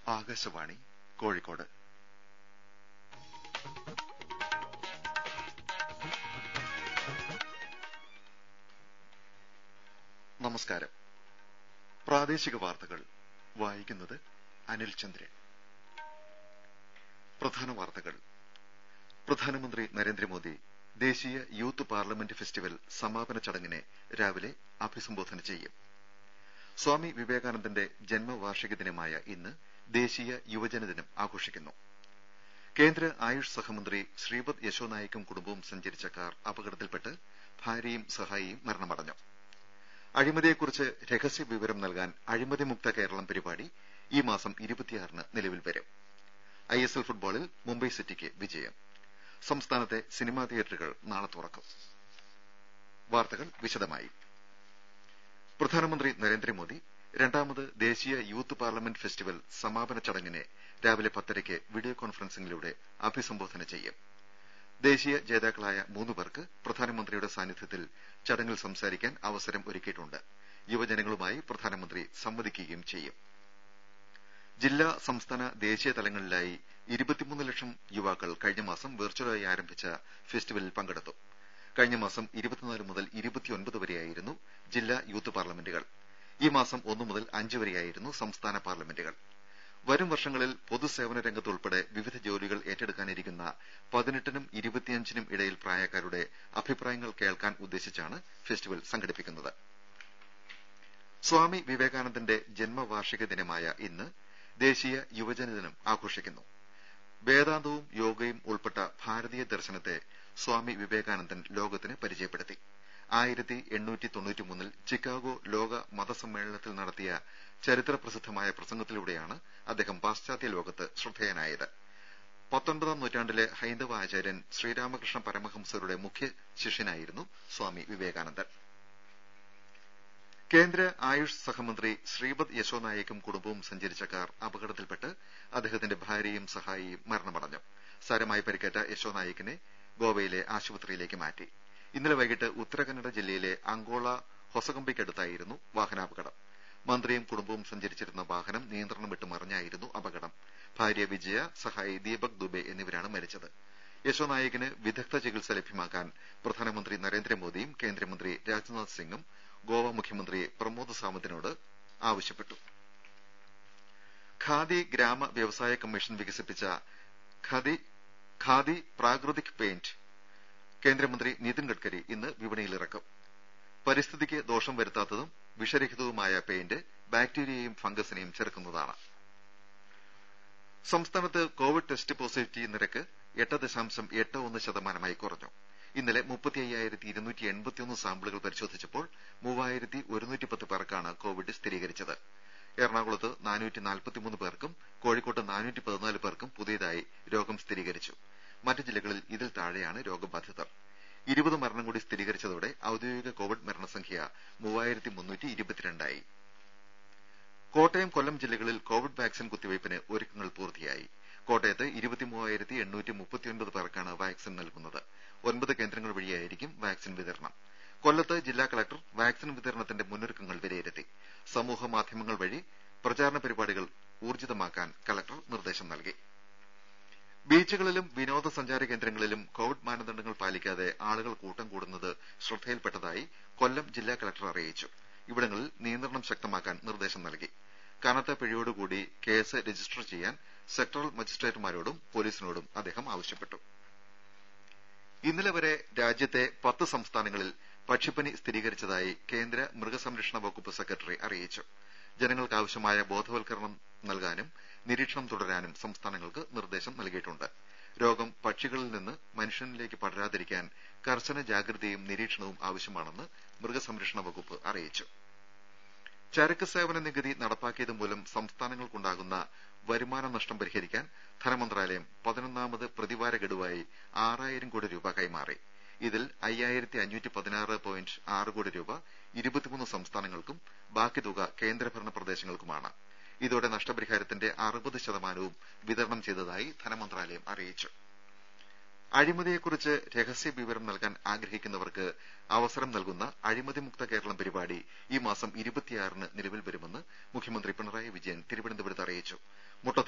ആകാശവാണി കോഴിക്കോട് നമസ്കാരം പ്രാദേശിക വാർത്തകൾ വായിക്കുന്നത് അനിൽ ചന്ദ്രൻ പ്രധാന വാർത്തകൾ പ്രധാനമന്ത്രി നരേന്ദ്രമോദി ദേശീയ യൂത്ത് പാർലമെന്റ് ഫെസ്റ്റിവൽ സമാപന ചടങ്ങിനെ രാവിലെ അഭിസംബോധന ചെയ്യും സ്വാമി വിവേകാനന്ദന്റെ ജന്മവാർഷിക ദിനമായ ഇന്ന് ദേശീയ യുവജന ദിനം ആഘോഷിക്കുന്നു കേന്ദ്ര ആയുഷ് സഹമന്ത്രി ശ്രീപദ് യശോ നായിക്കും കുടുംബവും സഞ്ചരിച്ച കാർ അപകടത്തിൽപ്പെട്ട് ഭാര്യയും സഹായിയും മരണമടഞ്ഞു അഴിമതിയെക്കുറിച്ച് രഹസ്യ വിവരം നൽകാൻ അഴിമതിമുക്ത കേരളം പരിപാടി ഈ മാസം ഇരുപത്തിയാറിന് നിലവിൽ വരും ഐഎസ്എൽ ഫുട്ബോളിൽ മുംബൈ സിറ്റിക്ക് വിജയം സംസ്ഥാനത്തെ സിനിമാ തിയേറ്ററുകൾ നാളെ തുറക്കും വാർത്തകൾ വിശദമായി പ്രധാനമന്ത്രി നരേന്ദ്രമോദി രണ്ടാമത് ദേശീയ യൂത്ത് പാർലമെന്റ് ഫെസ്റ്റിവൽ സമാപന ചടങ്ങിനെ രാവിലെ പത്തരയ്ക്ക് വീഡിയോ കോൺഫറൻസിംഗിലൂടെ അഭിസംബോധന ചെയ്യും ദേശീയ ജേതാക്കളായ മൂന്ന് പേർക്ക് പ്രധാനമന്ത്രിയുടെ സാന്നിധ്യത്തിൽ ചടങ്ങിൽ സംസാരിക്കാൻ അവസരം ഒരുക്കിയിട്ടുണ്ട് യുവജനങ്ങളുമായി പ്രധാനമന്ത്രി സംവദിക്കുകയും ചെയ്യും ജില്ലാ സംസ്ഥാന ദേശീയ തലങ്ങളിലായി ഇരുപത്തിമൂന്ന് ലക്ഷം യുവാക്കൾ കഴിഞ്ഞ മാസം വെർച്വലായി ആരംഭിച്ച ഫെസ്റ്റിവലിൽ പങ്കെടുത്തു കഴിഞ്ഞ മാസം ഇരുപത്തിനാല് മുതൽ ഇരുപത്തിയൊൻപത് വരെയായിരുന്നു ജില്ലാ യൂത്ത് പാർലമെന്റുകൾ ഈ മാസം ഒന്ന് മുതൽ അഞ്ച് വരെയായിരുന്നു സംസ്ഥാന പാർലമെന്റുകൾ വരും വർഷങ്ങളിൽ പൊതുസേവന രംഗത്ത് ഉൾപ്പെടെ വിവിധ ജോലികൾ ഏറ്റെടുക്കാനിരിക്കുന്ന പതിനെട്ടിനും ഇരുപത്തിയഞ്ചിനും ഇടയിൽ പ്രായക്കാരുടെ അഭിപ്രായങ്ങൾ കേൾക്കാൻ ഉദ്ദേശിച്ചാണ് ഫെസ്റ്റിവൽ സംഘടിപ്പിക്കുന്നത് സ്വാമി വിവേകാനന്ദന്റെ ജന്മവാർഷിക ദിനമായ ഇന്ന് ദേശീയ യുവജന ദിനം ആഘോഷിക്കുന്നു വേദാന്തവും യോഗയും ഉൾപ്പെട്ട ഭാരതീയ ദർശനത്തെ സ്വാമി വിവേകാനന്ദൻ ലോകത്തിന് പരിചയപ്പെടുത്തി ആയിരത്തി എണ്ണൂറ്റി തൊണ്ണൂറ്റിമൂന്നിൽ ചിക്കാഗോ ലോക മതസമ്മേളനത്തിൽ നടത്തിയ ചരിത്ര പ്രസിദ്ധമായ പ്രസംഗത്തിലൂടെയാണ് അദ്ദേഹം പാശ്ചാത്യ ലോകത്ത് ശ്രദ്ധേയനായത് പത്തൊൻപതാം നൂറ്റാണ്ടിലെ ഹൈന്ദവ ആചാര്യൻ ശ്രീരാമകൃഷ്ണ പരമഹംസരുടെ മുഖ്യ ശിഷ്യനായിരുന്നു സ്വാമി വിവേകാനന്ദൻ കേന്ദ്ര ആയുഷ് സഹമന്ത്രി ശ്രീപദ് യശോ നായിക്കും കുടുംബവും സഞ്ചരിച്ച കാർ അപകടത്തിൽപ്പെട്ട് അദ്ദേഹത്തിന്റെ ഭാര്യയും സഹായിയും മരണമടഞ്ഞു സാരമായി പരിക്കേറ്റ യശോ നായിക്കിനെ ഗോവയിലെ ആശുപത്രിയിലേക്ക് മാറ്റി ഇന്നലെ വൈകിട്ട് ഉത്തരകന്നഡ ജില്ലയിലെ അങ്കോള ഹൊസകമ്പയ്ക്കടുത്തായിരുന്നു വാഹനാപകടം മന്ത്രിയും കുടുംബവും സഞ്ചരിച്ചിരുന്ന വാഹനം നിയന്ത്രണം വിട്ട് മറിഞ്ഞായിരുന്നു അപകടം ഭാര്യ വിജയ സഹായി ദീപക് ദുബെ എന്നിവരാണ് മരിച്ചത് യശോ നായികിന് വിദഗ്ധ ചികിത്സ ലഭ്യമാക്കാൻ പ്രധാനമന്ത്രി നരേന്ദ്രമോദിയും കേന്ദ്രമന്ത്രി രാജ്നാഥ് സിംഗും ഗോവ മുഖ്യമന്ത്രി പ്രമോദ് സാവന്തിനോട് ആവശ്യപ്പെട്ടു ഖാദി ഗ്രാമ വ്യവസായ കമ്മീഷൻ വികസിപ്പിച്ച ഖാദി പ്രാകൃതിക് പെയിന്റ് കേന്ദ്രമന്ത്രി നിതിൻ ഗഡ്കരി ഇന്ന് വിപണിയിലിറക്കും പരിസ്ഥിതിക്ക് ദോഷം വരുത്താത്തതും വിഷരഹിതവുമായ പെയിന്റ് ബാക്ടീരിയയും ഫംഗസിനെയും ചെറുക്കുന്നതാണ് സംസ്ഥാനത്ത് കോവിഡ് ടെസ്റ്റ് പോസിറ്റിവിറ്റി നിരക്ക് എട്ട് ദശാംശം എട്ട് ഒന്ന് ശതമാനമായി കുറഞ്ഞു ഇന്നലെ മുപ്പത്തി അയ്യായിരത്തി ഇരുന്നൂറ്റി എൺപത്തിയൊന്ന് സാമ്പിളുകൾ പരിശോധിച്ചപ്പോൾ മൂവായിരത്തി ഒരുന്നൂറ്റി പത്ത് പേർക്കാണ് കോവിഡ് സ്ഥിരീകരിച്ചത് എറണാകുളത്ത് നാനൂറ്റി നാൽപ്പത്തിമൂന്ന് പേർക്കും കോഴിക്കോട്ട് നാനൂറ്റി പതിനാല് പേർക്കും പുതിയതായി രോഗം സ്ഥിരീകരിച്ചു മറ്റ് ജില്ലകളിൽ ഇതിൽ താഴെയാണ് രോഗബാധിതർ ഇരുപത് മരണം കൂടി സ്ഥിരീകരിച്ചതോടെ ഔദ്യോഗിക കോവിഡ് മരണസംഖ്യ മൂവായിരത്തി മുന്നൂറ്റി ഇരുപത്തിരണ്ടായി കോട്ടയം കൊല്ലം ജില്ലകളിൽ കോവിഡ് വാക്സിൻ കുത്തിവയ്പിന് ഒരുക്കങ്ങൾ പൂർത്തിയായി കോട്ടയത്ത് ഇരുപത്തിമൂവായിരത്തി എണ്ണൂറ്റി മുപ്പത്തിയൊൻപത് പേർക്കാണ് വാക്സിൻ നൽകുന്നത് ഒൻപത് കേന്ദ്രങ്ങൾ വഴിയായിരിക്കും വാക്സിൻ വിതരണം കൊല്ലത്ത് ജില്ലാ കലക്ടർ വാക്സിൻ വിതരണത്തിന്റെ മുന്നൊരുക്കങ്ങൾ വിലയിരുത്തി സമൂഹ മാധ്യമങ്ങൾ വഴി പ്രചാരണ പരിപാടികൾ ഊർജ്ജിതമാക്കാൻ കലക്ടർ നിർദ്ദേശം നൽകി ബീച്ചുകളിലും വിനോദസഞ്ചാര കേന്ദ്രങ്ങളിലും കോവിഡ് മാനദണ്ഡങ്ങൾ പാലിക്കാതെ ആളുകൾ കൂട്ടം കൂടുന്നത് ശ്രദ്ധയിൽപ്പെട്ടതായി കൊല്ലം ജില്ലാ കലക്ടർ അറിയിച്ചു ഇവിടങ്ങളിൽ നിയന്ത്രണം ശക്തമാക്കാൻ നിർദ്ദേശം നൽകി കനത്ത പിഴയോടുകൂടി കേസ് രജിസ്റ്റർ ചെയ്യാൻ സെക്ടറൽ മജിസ്ട്രേറ്റുമാരോടും പോലീസിനോടും അദ്ദേഹം ആവശ്യപ്പെട്ടു ഇന്നലെ വരെ രാജ്യത്തെ പത്ത് സംസ്ഥാനങ്ങളിൽ പക്ഷിപ്പനി സ്ഥിരീകരിച്ചതായി കേന്ദ്ര മൃഗസംരക്ഷണ വകുപ്പ് സെക്രട്ടറി അറിയിച്ചു ജനങ്ങൾക്കാവശ്യമായ ബോധവൽക്കരണം നൽകാനും നിരീക്ഷണം തുടരാനും സംസ്ഥാനങ്ങൾക്ക് നിർദ്ദേശം നൽകിയിട്ടുണ്ട് രോഗം പക്ഷികളിൽ നിന്ന് മനുഷ്യനിലേക്ക് പടരാതിരിക്കാൻ കർശന ജാഗ്രതയും നിരീക്ഷണവും ആവശ്യമാണെന്ന് മൃഗസംരക്ഷണ വകുപ്പ് അറിയിച്ചു ചരക്ക് സേവന നികുതി നടപ്പാക്കിയത് മൂലം സംസ്ഥാനങ്ങൾക്കുണ്ടാകുന്ന വരുമാന നഷ്ടം പരിഹരിക്കാൻ ധനമന്ത്രാലയം പതിനൊന്നാമത് പ്രതിവാര ഗഡുവായി ആറായിരം കോടി രൂപ കൈമാറി ഇതിൽ അയ്യായിരത്തി അഞ്ഞൂറ്റി പതിനാറ് പോയിന്റ് ആറ് കോടി രൂപ ഇരുപത്തിമൂന്ന് സംസ്ഥാനങ്ങൾക്കും ബാക്കി തുക കേന്ദ്രഭരണ പ്രദേശങ്ങൾക്കുമാണ് ഇതോടെ നഷ്ടപരിഹാരത്തിന്റെ അറുപത് ശതമാനവും വിതരണം ചെയ്തതായി ധനമന്ത്രാലയം അറിയിച്ചു അഴിമതിയെക്കുറിച്ച് രഹസ്യ വിവരം നൽകാൻ ആഗ്രഹിക്കുന്നവർക്ക് അവസരം നൽകുന്ന അഴിമതിമുക്ത കേരളം പരിപാടി ഈ മാസം ഇരുപത്തിയാറിന് നിലവിൽ വരുമെന്ന് മുഖ്യമന്ത്രി പിണറായി വിജയൻ തിരുവനന്തപുരത്ത് അറിയിച്ചു മുട്ട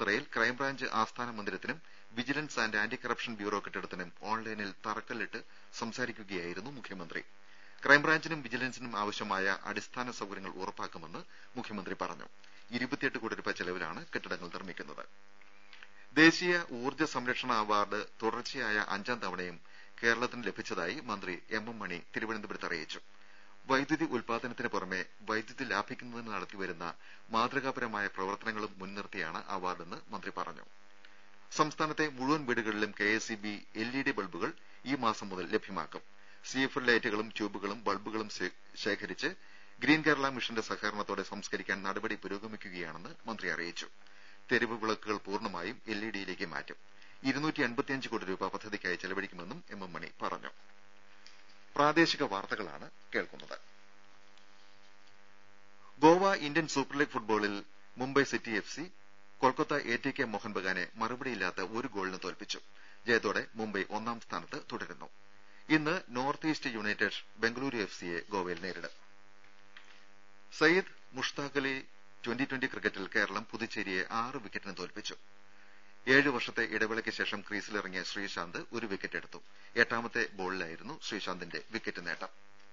ക്രൈംബ്രാഞ്ച് ആസ്ഥാന മന്ദിരത്തിനും vigilance and anti corruption bureau കെട്ടിടത്തിനും ഓൺലൈനിൽ തറക്കല്ലിട്ട് സംസാരിക്കുകയായിരുന്നു മുഖ്യമന്ത്രി ക്രൈംബ്രാഞ്ചിനും വിജിലൻസിനും ആവശ്യമായ അടിസ്ഥാന സൌകര്യങ്ങൾ ഉറപ്പാക്കുമെന്ന് മുഖ്യമന്ത്രി പറഞ്ഞു ഇരുപത്തിയെട്ട് കോടി രൂപ ചെലവിലാണ് കെട്ടിടങ്ങൾ നിർമ്മിക്കുന്നത് ദേശീയ ഊർജ്ജ സംരക്ഷണ അവാർഡ് തുടർച്ചയായ അഞ്ചാം തവണയും കേരളത്തിന് ലഭിച്ചതായി മന്ത്രി എം എം മണി തിരുവനന്തപുരത്ത് അറിയിച്ചു വൈദ്യുതി ഉൽപാദനത്തിന് പുറമെ വൈദ്യുതി ലാഭിക്കുന്നതിന് നടത്തിവരുന്ന മാതൃകാപരമായ പ്രവർത്തനങ്ങളും മുൻനിർത്തിയാണ് അവാർഡെന്ന് മന്ത്രി പറഞ്ഞു സംസ്ഥാനത്തെ മുഴുവൻ വീടുകളിലും കെഎസ്ഇബി എൽഇഡി ബൾബുകൾ ഈ മാസം മുതൽ ലഭ്യമാക്കും സിഎഫ് ലൈറ്റുകളും ട്യൂബുകളും ബൾബുകളും ശേഖരിച്ച് ഗ്രീൻ കേരള മിഷന്റെ സഹകരണത്തോടെ സംസ്കരിക്കാൻ നടപടി പുരോഗമിക്കുകയാണെന്ന് മന്ത്രി അറിയിച്ചു തെരുവ് വിളക്കുകൾ പൂർണ്ണമായും എൽഇഡിയിലേക്ക് മാറ്റും കോടി രൂപ പദ്ധതിക്കായി ചെലവഴിക്കുമെന്നും എം എം മണി പറഞ്ഞു പ്രാദേശിക വാർത്തകളാണ് കേൾക്കുന്നത് ഗോവ ഇന്ത്യൻ സൂപ്പർ ലീഗ് ഫുട്ബോളിൽ Mumbai City F C Kolkata A T K Mohan ബഗാനെ മറുപടിയില്ലാത്ത ഒരു ഗോളിന് തോൽപ്പിച്ചു ജയത്തോടെ മുംബൈ ഒന്നാം സ്ഥാനത്ത് തുടരുന്നു ഇന്ന് North East United Bengaluru F സിയെ ഗോവയിൽ നേരിടും സയ്യിദ് മുഷ്താഖ് അലി ട്വന്റി ട്വന്റി ക്രിക്കറ്റിൽ കേരളം പുതുച്ചേരിയെ ആറ് വിക്കറ്റിന് തോൽപ്പിച്ചു ഏഴ് വർഷത്തെ ഇടവേളയ്ക്ക് ശേഷം ക്രീസിലിറങ്ങിയ ശ്രീശാന്ത് ഒരു വിക്കറ്റ് എടുത്തു എട്ടാമത്തെ ബോളിലായിരുന്നു ശ്രീശാന്തിന്റെ വിക്കറ്റ് നേട്ടം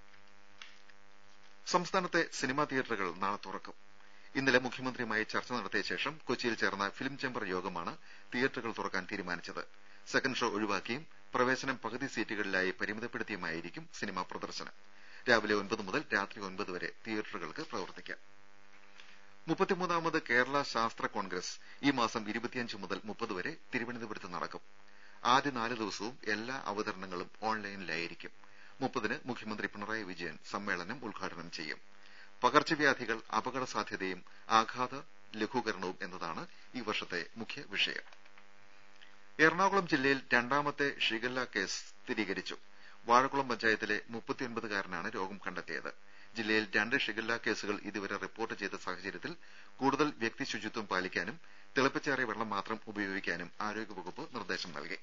സംസ്ഥാനത്തെ സിനിമാ തിയേറ്ററുകൾ നാളെ തുറക്കും ഇന്നലെ മുഖ്യമന്ത്രിയുമായി ചർച്ച നടത്തിയ ശേഷം കൊച്ചിയിൽ ചേർന്ന ഫിലിം ചേംബർ യോഗമാണ് തിയേറ്ററുകൾ തുറക്കാൻ തീരുമാനിച്ചത് സെക്കൻഡ് ഷോ ഒഴിവാക്കിയും പ്രവേശനം പകുതി സീറ്റുകളിലായി പരിമിതപ്പെടുത്തിയുമായിരിക്കും സിനിമാ പ്രദർശനം രാവിലെ ഒൻപത് മുതൽ രാത്രി ഒൻപത് വരെ തിയേറ്ററുകൾക്ക് പ്രവർത്തിക്കാം മുപ്പത്തിമൂന്നാമത് കേരള ശാസ്ത്ര കോൺഗ്രസ് ഈ മാസം ഇരുപത്തിയഞ്ച് മുതൽ മുപ്പത് വരെ തിരുവനന്തപുരത്ത് നടക്കും ആദ്യ നാല് ദിവസവും എല്ലാ അവതരണങ്ങളും ഓൺലൈനിലായിരിക്കും മുപ്പതിന് മുഖ്യമന്ത്രി പിണറായി വിജയൻ സമ്മേളനം ഉദ്ഘാടനം ചെയ്യും പകർച്ചവ്യാധികൾ അപകട സാധ്യതയും ആഘാത ലഘൂകരണവും എന്നതാണ് ഈ വർഷത്തെ മുഖ്യ വിഷയം എറണാകുളം ജില്ലയിൽ രണ്ടാമത്തെ ഷിഗല്ല കേസ് സ്ഥിരീകരിച്ചു വാഴക്കുളം പഞ്ചായത്തിലെ മുപ്പത്തിയൊൻപതുകാരനാണ് രോഗം കണ്ടെത്തിയത് ജില്ലയിൽ രണ്ട് ഷിഗല്ല കേസുകൾ ഇതുവരെ റിപ്പോർട്ട് ചെയ്ത സാഹചര്യത്തിൽ കൂടുതൽ വ്യക്തി ശുചിത്വം പാലിക്കാനും തിളപ്പിച്ചാറിയ വെള്ളം മാത്രം ഉപയോഗിക്കാനും ആരോഗ്യവകുപ്പ് നിർദ്ദേശം നൽകി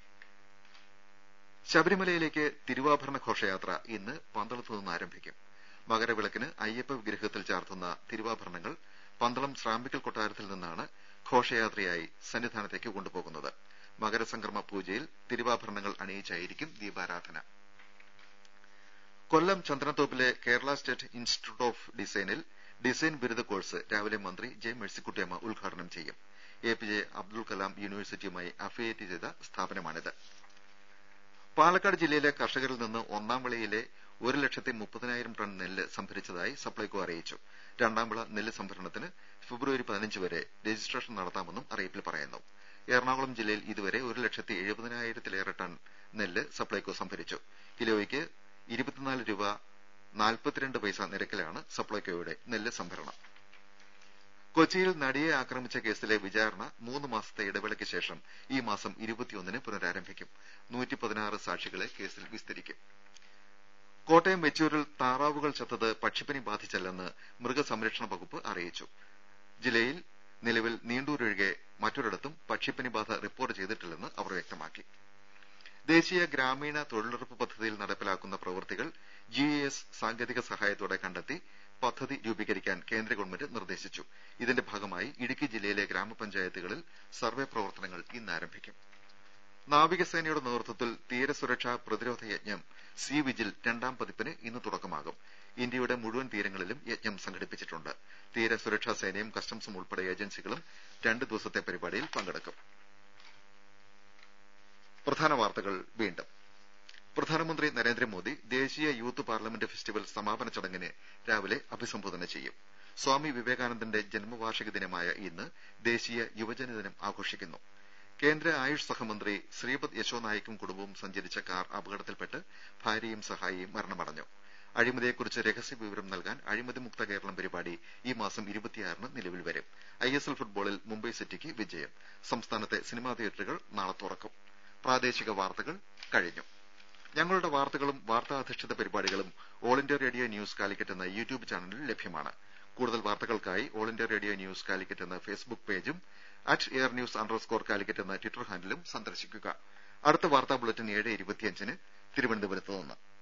ശബരിമലയിലേക്ക് തിരുവാഭരണ ഘോഷയാത്ര ഇന്ന് പന്തളത്ത് നിന്ന് ആരംഭിക്കും മകരവിളക്കിന് അയ്യപ്പ വിഗ്രഹത്തിൽ ചാർത്തുന്ന തിരുവാഭരണങ്ങൾ പന്തളം ശ്രാമ്പിക്കൽ കൊട്ടാരത്തിൽ നിന്നാണ് ഘോഷയാത്രയായി സന്നിധാനത്തേക്ക് കൊണ്ടുപോകുന്നത് മകരസംക്രമ പൂജയിൽ തിരുവാഭരണങ്ങൾ അണിയിച്ചായിരിക്കും ദീപാരാധന കൊല്ലം ചന്ദനത്തോപ്പിലെ കേരള സ്റ്റേറ്റ് ഇൻസ്റ്റിറ്റ്യൂട്ട് ഓഫ് ഡിസൈനിൽ ഡിസൈൻ ബിരുദ കോഴ്സ് രാവിലെ മന്ത്രി ജെ മേഴ്സിക്കുട്ടിയമ്മ ഉദ്ഘാടനം ചെയ്യും A P J Abdul Kalam യൂണിവേഴ്സിറ്റിയുമായി അഫിലിയേറ്റ് ചെയ്ത സ്ഥാപനമാണിത് പാലക്കാട് ജില്ലയിലെ കർഷകരിൽ നിന്ന് ഒന്നാം വിളയിലെ ഒരു ലക്ഷത്തി മുപ്പതിനായിരം ടൺ നെല്ല് സംഭരിച്ചതായി സപ്ലൈകോ അറിയിച്ചു രണ്ടാം വിള നെല്ല് സംഭരണത്തിന് ഫെബ്രുവരി പതിനഞ്ച് വരെ രജിസ്ട്രേഷൻ നടത്താമെന്നും അറിയിപ്പിൽ പറയുന്നു എറണാകുളം ജില്ലയിൽ ഇതുവരെ ഒരു ലക്ഷത്തി എഴുപതിനായിരത്തിലേറെ ടൺ നെല്ല് സപ്ലൈകോ സംഭരിച്ചു കിലോയ്ക്ക് ഇരുപത്തിനാല് രൂപ നാൽപ്പത്തിരണ്ട് പൈസ നിരക്കിലാണ് സപ്ലൈകോയുടെ നെല്ല് സംഭരണം കൊച്ചിയിൽ നടിയെ ആക്രമിച്ച കേസിലെ വിചാരണ മൂന്ന് മാസത്തെ ഇടവേളയ്ക്ക് ശേഷം ഈ മാസം ഇരുപത്തിയൊന്നിന് പുനരാരംഭിക്കും നൂറ്റി പതിനാറ് സാക്ഷികളെ കേസിൽ വിസ്തരിക്കും കോട്ടയം വെച്ചൂരിൽ താറാവുകൾ ചത്തത് പക്ഷിപ്പനി ബാധിച്ചല്ലെന്ന് മൃഗസംരക്ഷണ വകുപ്പ് അറിയിച്ചു ജില്ലയിൽ നിലവിൽ നീണ്ടൂരൊഴികെ മറ്റൊരിടത്തും പക്ഷിപ്പനി ബാധ റിപ്പോർട്ട് ചെയ്തിട്ടില്ലെന്ന് അവർ വ്യക്തമാക്കി ദേശീയ ഗ്രാമീണ തൊഴിലുറപ്പ് പദ്ധതിയിൽ നടപ്പിലാക്കുന്ന പ്രവൃത്തികൾ ജിഇഎസ് സാങ്കേതിക സഹായത്തോടെ കണ്ടെത്തി പദ്ധതി രൂപീകരിക്കാൻ കേന്ദ്ര ഗവൺമെന്റ് നിർദ്ദേശിച്ചു ഇതിന്റെ ഭാഗമായി ഇടുക്കി ജില്ലയിലെ ഗ്രാമപഞ്ചായത്തുകളിൽ സർവേ പ്രവർത്തനങ്ങൾ ഇന്ന് ആരംഭിക്കും നാവികസേനയുടെ നേതൃത്വത്തിൽ തീരസുരക്ഷാ പ്രതിരോധ യജ്ഞം സീ വിജിൽ രണ്ടാം പതിപ്പിന് ഇന്ന് തുടക്കമാകും ഇന്ത്യയുടെ മുഴുവൻ തീരങ്ങളിലും യജ്ഞം സംഘടിപ്പിച്ചിട്ടുണ്ട് തീരസുരക്ഷാ സേനയും കസ്റ്റംസും ഉൾപ്പെടെ ഏജൻസികളും രണ്ട് ദിവസത്തെ പരിപാടിയിൽ പങ്കെടുക്കും പ്രധാന വാർത്തകൾ വീണ്ടും പ്രധാനമന്ത്രി നരേന്ദ്രമോദി ദേശീയ യൂത്ത് പാർലമെന്റ് ഫെസ്റ്റിവൽ സമാപന ചടങ്ങിനെ രാവിലെ അഭിസംബോധന ചെയ്യും സ്വാമി വിവേകാനന്ദന്റെ ജന്മവാർഷിക ദിനമായ ഇന്ന് ദേശീയ യുവജന ദിനം ആഘോഷിക്കുന്നു കേന്ദ്ര ആയുഷ് സഹമന്ത്രി ശ്രീപദ് യശോ നായിക്കും കുടുംബവും സഞ്ചരിച്ച കാർ അപകടത്തിൽപ്പെട്ട് ഭാര്യയും സഹായിയും മരണമടഞ്ഞു അഴിമതിയെക്കുറിച്ച് രഹസ്യ വിവരം നൽകാൻ അഴിമതി മുക്ത കേരളം പരിപാടി ഈ മാസം ഇരുപത്തിയാറിന് നിലവിൽ വരും ഐഎസ്എൽ ഫുട്ബോളിൽ മുംബൈ സിറ്റിക്ക് വിജയം സംസ്ഥാനത്തെ സിനിമാ തിയേറ്ററുകൾ നാളെ തുറക്കും പ്രാദേശിക വാർത്തകൾ കഴിഞ്ഞു ഞങ്ങളുടെ വാർത്തകളും വാർത്താധിഷ്ഠിത പരിപാടികളും All India Radio News Calicut എന്ന യൂട്യൂബ് ചാനലിൽ ലഭ്യമാണ് കൂടുതൽ വാർത്തകൾക്കായി All India Radio News Calicut എന്ന ഫേസ്ബുക്ക് പേജും at air news underscore Calicut എന്ന ട്വിറ്റർ ഹാൻഡിലും സന്ദർശിക്കുക അടുത്ത വാർത്താ ബുള്ളറ്റിൻ ഏഴ് ഇരുപത്തിയഞ്ചിന് തിരുവനന്തപുരത്ത് നിന്ന്